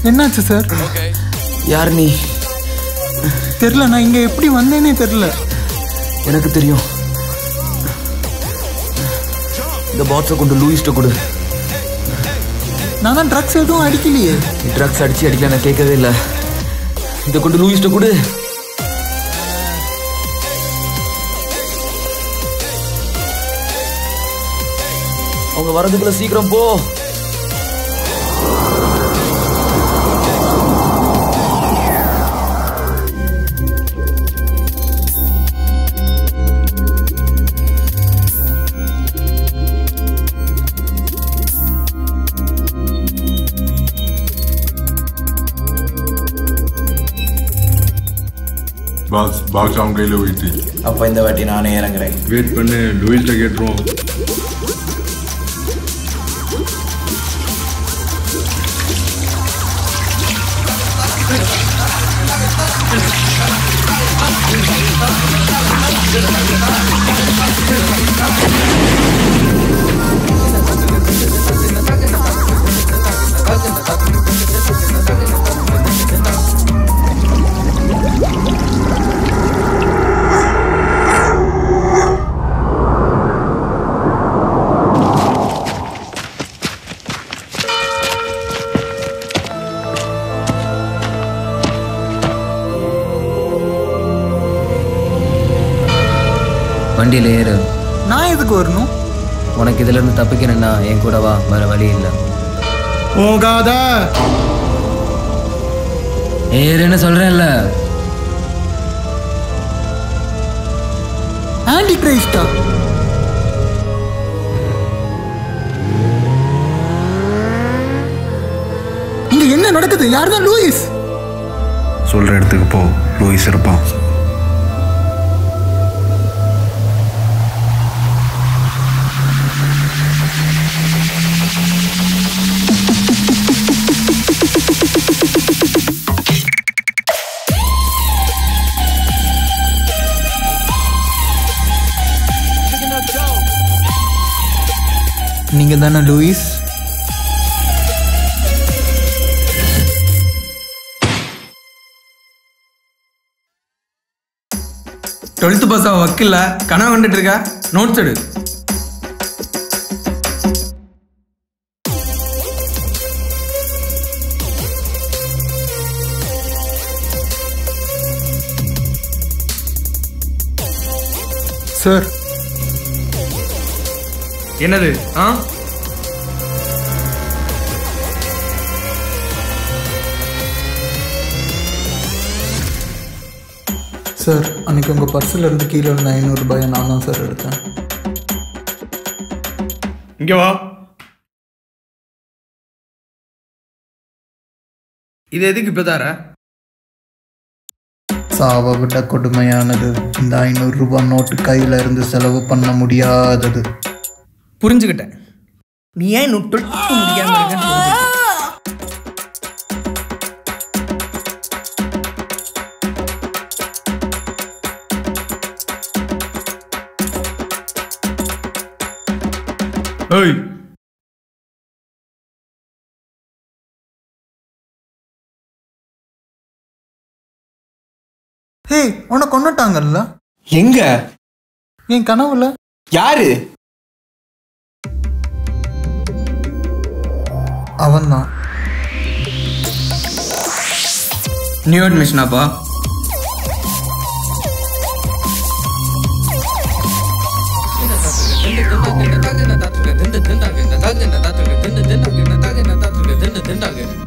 என்னாச்சு சார் யார் நீ தெரில நான் இங்கே எப்படி வந்தேனே தெரில எனக்கு தெரியும் இந்த பாட்ஸை கொண்டு லூயிஸ்ட்ட கொடு நான் தான் ட்ரக்ஸ் எதுவும் அடிக்கலையே ட்ரக்ஸ் அடிச்சு அடிக்கல நான் கேட்கவே இல்லை இதை கொண்டு லூயிஸ்ட்ட கொடு அவங்க வரதுக்குள்ள சீக்கிரம் போ பாஸ் பாக்ஸ் அவன் கையில் போயிட்டு அப்போ இந்த வாட்டி நானே இறங்குறேன் வெயிட் பண்ணு லூயிஸ்ட கேட்டுருவோம் வண்டியில் ஏறு நான் எதுக்கு வரணும் உனக்கு இதுல இருந்து தப்பிக்கணும்னா என் கூட வா வேற வழி இல்லை போகாத ஏறுன்னு சொல்றேன்ல ஆன்டி கிரைஸ்டா இங்க என்ன நடக்குது யார் தான் லூயிஸ் சொல்கிற இடத்துக்கு போ லூயிஸ் இருப்பான் நீங்க தானே லூயிஸ் டுவெல்த்து பாஸ் ஆக வக்கில்ல கனவு கண்டுட்டு இருக்க நோட்ஸ் எடு சார் என்னது ஆ சார் அன்னைக்கு உங்கள் பர்ஸில் இருந்து கீழே இருந்த ஐநூறுரூபாயை நான் தான் சார் எடுத்தேன் இங்க வா இது எதுக்கு இப்போ தர சாவை விட கொடுமையானது இந்த ஐநூறுரூபா நோட்டு கையில் இருந்து செலவு பண்ண முடியாதது புரிஞ்சுக்கிட்டேன் நீ ஏன் நுட்டு முடியாம இருக்கன்னு புரிஞ்சுக்கிட்டேன். ஏய் ஹே உன்னை கொண்டுட்டாங்கல்ல எங்க என் கனவுல யாரு அவன்தான் நியூ அட்மிஷனாப்பா திண்டாங்க